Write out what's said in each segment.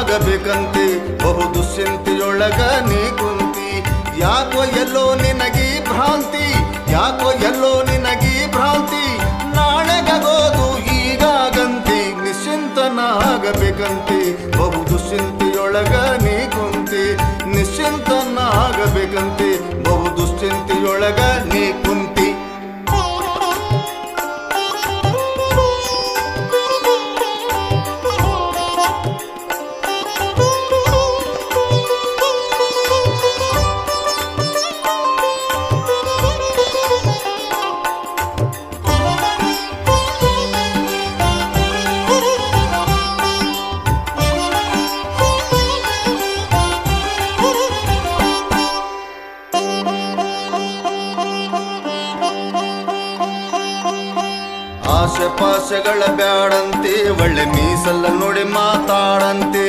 ದುಶ್ಚಿಂತನಾಗಬೇಕಂತೆ ಬಹು ದುಶ್ಚಿಂತೆಯೊಳಗ ನೀ ಕುಂತಿ ಯಾಕೋ ಎಲ್ಲೋ ನಿನಗೀ ಭ್ರಾಂತಿ ಯಾಕೋ ಎಲ್ಲೋ ನಿನಗೀ ಭ್ರಾಂತಿ ನಾಳೆಗಾಗೋದು ಈಗಾಗಂತಿ ನಿಶ್ಚಿಂತನಾಗಬೇಕಂತೆ ಬಹು ದುಶ್ಚಿಂತೆಯೊಳಗ ನೀ ಕುಂತಿ ನಿಶ್ಚಿಂತನಾಗಬೇಕಂತೆ ಬಹು ದುಶ್ಚಿಂತೆಯೊಳಗ ನೀ ಕುಂತಿ ಆಸೆ ಪಾಸೆಗಳ ಬ್ಯಾಡಂತೆ ಒಳ್ಳೆ ಮೀಸಲ್ಲ ನೋಡಿ ಮಾತಾಡಂತೆ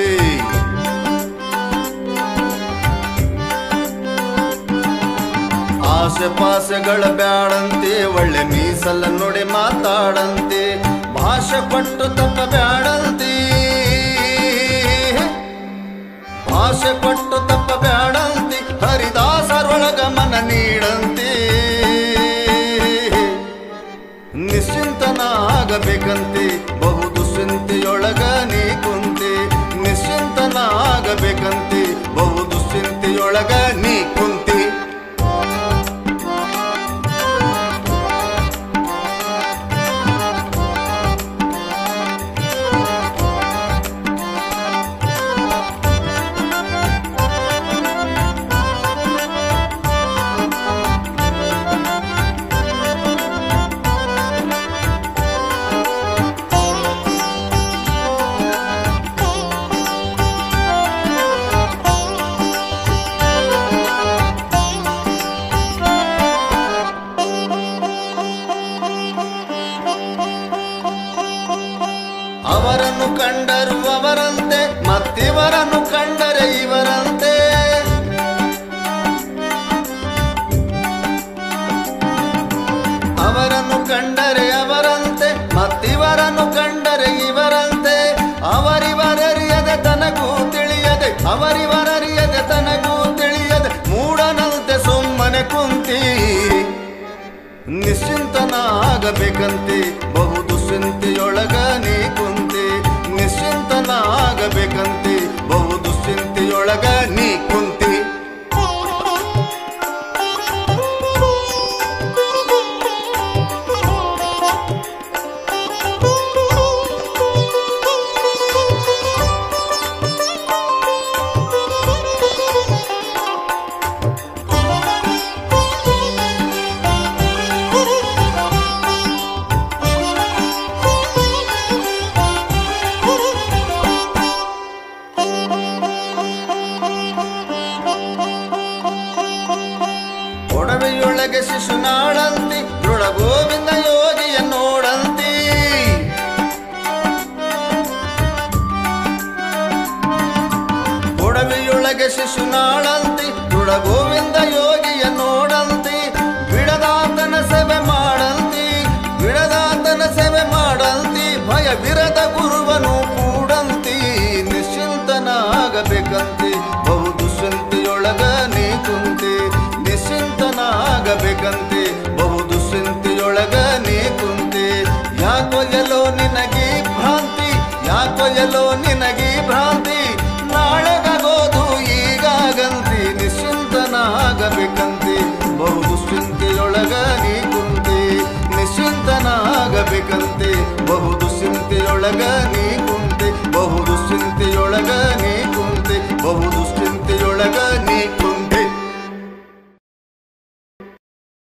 ಆಸೆ ಪಾಸೆಗಳ ಬ್ಯಾಡಂತೆ ಒಳ್ಳೆ ಮೀಸಲ್ಲ ನೋಡಿ ಮಾತಾಡಂತೆ ಭಾಷೆ ಪಟ್ಟು ತಪ್ಪ ಬ್ಯಾಡಂತೆ ಭಾಷೆ ಪಟ್ಟು ತಪ್ಪ ಬ್ಯಾಡಂತೆ ಹರಿದಾಸರೊಳಗ ಮನ ನೀಡಂತೆ ನಿಶ್ಚಿಂತನಾಗಬೇಕಂತೆ ಬಹು ದುಶ್ಚಿಂತೆಯೊಳಗ ನೀ ಕುಂತೆ ನಿಶ್ಚಿಂತನಾಗಬೇಕಂತೆ ಬಹು ದುಶ್ಚಿಂತೆಯೊಳಗ ನೀ ಕುಂತಿ ಅವರನ್ನು ಕಂಡರು ಅವರಂತೆ ಮತ್ತಿವರನ್ನು ಕಂಡರೆ ಇವರಂತೆ ಅವರನ್ನು ಕಂಡರೆ ಅವರಂತೆ ಮತ್ತಿವರನ್ನು ಕಂಡರೆ ಇವರಂತೆ ಅವರಿವರರಿಯದೆ ತನಗೂ ತಿಳಿಯದೆ ಅವರಿವರರಿಯದೆ ತನಗೂ ತಿಳಿಯದೆ ಮೂಡನಂತೆ ಸುಮ್ಮನೆ ಕುಂತಿ ನಿಶ್ಚಿಂತನಾಗಬೇಕಂತೆ ಬಹು ದುಶ್ಚಿಂತೆಯೊಳಗ ನೀ ಕುಂತಿ ನಿಶ್ಚಿಂತನಾಗಬೇಕಂತೆ ಬಹು ದುಶ್ಚಿಂತೆಯೊಳಗ ನೀ ಕುಂತಿ ಒಡವೆಯೊಳಗೆ ಶಿಶುನಾಳಂತಿ ದೃಢ ಗೋವಿಂದ ಯೋಗಿಯ ನೋಡಂತಿ ಒಡವೆಯೊಳಗೆ ಶಿಶುನಾಳಂತಿ ದೃಢ ಗೋವಿಂದ